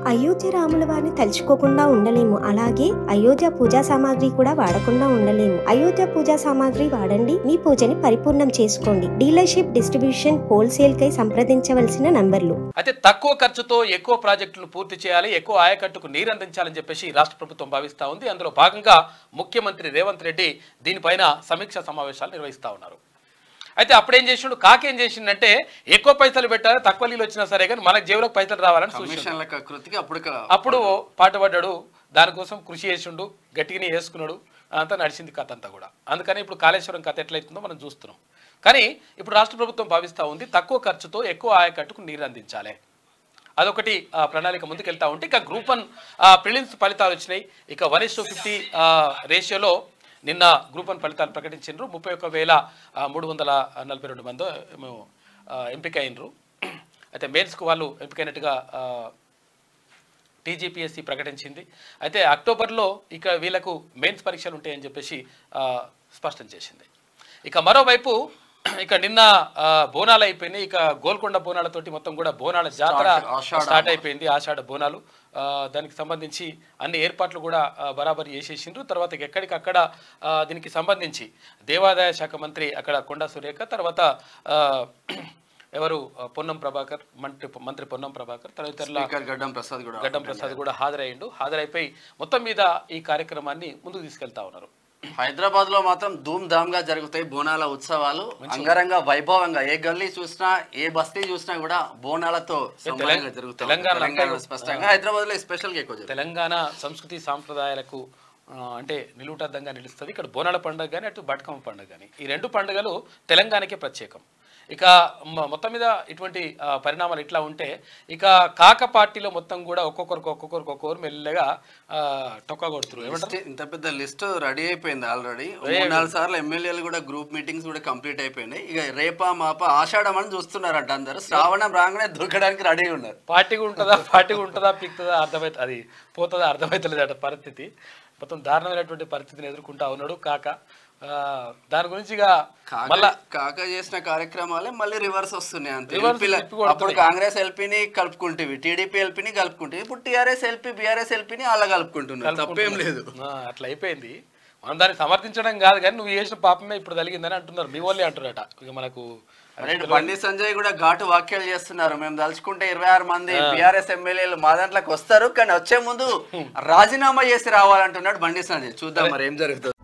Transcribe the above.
అయోధ్య రాముల వారిని తలుచుకోకుండా ఉండలేము అలాగే అయోధ్య పూజా సామాగ్రి కూడా వాడకుండా ఉండలేము అయోధ్య పూజా సామాగ్రి వాడండి మీ పూజని పరిపూర్ణం చేసుకోండి డీలర్షిప్ డిస్ట్రిబ్యూషన్ హోల్సేల్ కై సంప్రదించవలసిన నంబర్లు అయితే తక్కువ ఖర్చుతో ఎక్కువ ప్రాజెక్టులు పూర్తి చేయాలి ఎక్కువ ఆయకట్టుకు నీరు అందించాలని చెప్పేసి రాష్ట్ర ప్రభుత్వం భావిస్తా ఉంది అందులో భాగంగా ముఖ్యమంత్రి రేవంత్ రెడ్డి దీనిపైన సమీక్ష సమావేశాలు నిర్వహిస్తా ఉన్నారు అయితే అప్పుడేం చేసిండు కాకేం చేసిండంటే ఎక్కువ పైసలు పెట్టాలి తక్కువ నీళ్ళు వచ్చినా సరే కానీ మనకు జేబులకు పైసలు రావాలని సూచించాడు కమిషన్ల కృతికి అప్పుడు క- అప్పుడు పాటుపడ్డాడు దానికోసం కృషి చేసిండు గట్టిగానే వేసుకున్నాడు అంతా నడిచింది కథ అంతా కూడా అందుకని ఇప్పుడు కాళేశ్వరం కథ ఎట్లయితుందో మనం చూస్తున్నాం కానీ ఇప్పుడు రాష్ట్ర ప్రభుత్వం భావిస్తూ ఉంది తక్కువ ఖర్చుతో ఎక్కువ ఆయకట్టుకు నీరు అందించాలి అదొకటి ఆ, ప్రణాళిక ముందుకెళ్తా ఉంటే ఇక గ్రూప్ వన్ ప్రిలిమ్స్ ఫలితాలు వచ్చినాయి ఇక వన్ ఇస్ టు ఫిఫ్టీ రేషియోలో నిన్న గ్రూప్ వన్ ఫలితాలు ప్రకటించారు ముప్పై ఒక్క వేల ఆ, మూడు వందల నలభై రెండు మంది మేము ఎంపిక అయినరు అయితే మెయిన్స్కు వాళ్ళు ఎంపికైనట్టుగా ఆ, టీజీపీఎస్సీ ప్రకటించింది అయితే అక్టోబర్లో ఇక వీళ్ళకు మెయిన్స్ పరీక్షలు ఉంటాయని చెప్పేసి ఆ, స్పష్టం చేసింది ఇక మరోవైపు ఇక నిన్న ఆ, బోనాలు అయిపోయినాయి ఇక గోల్కొండ బోనాలతోటి మొత్తం కూడా బోనాల జాతర Start- ఆషాఢ స్టార్ట్ అయిపోయింది ఆషాఢ బోనాలు ఆ, దానికి సంబంధించి అన్ని ఏర్పాట్లు కూడా ఆ, బరాబరి చేసేసిండ్రు తర్వాత ఇక ఎక్కడికక్కడ ఆ, దీనికి సంబంధించి దేవాదాయ శాఖ మంత్రి అక్కడ కొండా సురేఖ తర్వాత ఆ, ఎవరు ఆ, పొన్నం ప్రభాకర్ మంత్రి మంత్రి పొన్నం ప్రభాకర్ తదితరుల స్పీకర్ గడ్డం ప్రసాద్ కూడా గడ్డం ప్రసాద్ కూడా హాజరయ్యిండు హాజరైపోయి మొత్తం మీద ఈ కార్యక్రమాన్ని ముందుకు తీసుకెళ్తా ఉన్నారు హైదరాబాద్ లో మాత్రం ధూమ్ ధామ్ గా జరుగుతాయి బోనాల ఉత్సవాలు అంగరంగ వైభవంగా ఏ గల్లీ చూసినా ఏ బస్తీ చూసినా కూడా బోనాలతో సంబరంగా జరుగుతాయి తెలంగాణ తెలంగాణ స్పష్టంగా హైదరాబాద్ లో స్పెషల్ గా ఎక్కువ జరుగుతుంది. తెలంగాణ సంస్కృతి సాంప్రదాయాలకు ఆ, అంటే నిలువుటద్దంగా నిలుస్తుంది ఇక్కడ బోనాల పండుగ కానీ అటు బతుకమ్మ పండుగ కానీ ఈ రెండు పండుగలు తెలంగాణకే ప్రత్యేకం ఇక మ- మొత్తం మీద ఇటువంటి ఆ, పరిణామాలు ఇట్లా ఉంటే ఇక కాక పార్టీలో మొత్తం కూడా ఒక్కొక్కరికి ఒక్కొక్కరికి ఒక్కొక్కరు మెల్లగా ఆ, టొక్క కొడుతున్నారు ఏమంటారు లిస్ట్ ఇంత పెద్ద లిస్ట్ రెడీ అయిపోయింది ఆల్రెడీ మూడు నాలుగు సార్లు ఎమ్మెల్యేలు కూడా గ్రూప్ మీటింగ్స్ కూడా కంప్లీట్ అయిపోయినాయి ఇక రేపా మాప ఆషాఢం అని చూస్తున్నారంట అందరు శ్రావణం రాగానే దూకడానికి రెడీ ఉన్నారు పార్టీగా ఉంటుందా పార్టీగా ఉంటుందా పిక్తుందా అర్థమైతే అది పోతుందా అర్థమవుతలేదట పరిస్థితి మొత్తం దారుణమైనటువంటి పరిస్థితిని ఎదుర్కొంటా ఉన్నాడు కాక ఆ, దాని గురించి ఇక కాక మళ్ళా కాక చేసిన కార్యక్రమాలే మళ్ళీ రివర్స్ వస్తున్నాయి అంతే Reverse LP ల- తిప్పి కొడుతున్నాయి. అప్పుడు కాంగ్రెస్ ఎల్పీని కలుపుకుంటేవి టీడీపీ ఎల్పీని కలుపుకుంటే ఇప్పుడు టీఆర్ఎస్ ఎల్పీ బీఆర్ఎస్ ఎల్పీని అలా కలుపుకుంటున్నారు తప్పేం లేదు ఆ, అట్లా అయిపోయింది మనం దాన్ని సమర్థించడం కాదు కానీ నువ్వు చేసిన పాపమే ఇప్పుడు తలిగిందని అంటున్నారు మీ వాళ్ళే అంటున్నారట ఇక మనకు అరే ఇటు బండి సంజయ్ కూడా ఘాటు వ్యాఖ్యలు చేస్తున్నారు మేము తలుచుకుంటే ఇరవై ఆరు మంది బీఆర్ఎస్ ఎమ్మెల్యేలు మా దాంట్లోకి వస్తారు కానీ వచ్చే ముందు రాజీనామా చేసి రావాలంటున్నాడు బండి సంజయ్ చూద్దాం మరి ఏం జరుగుతుంది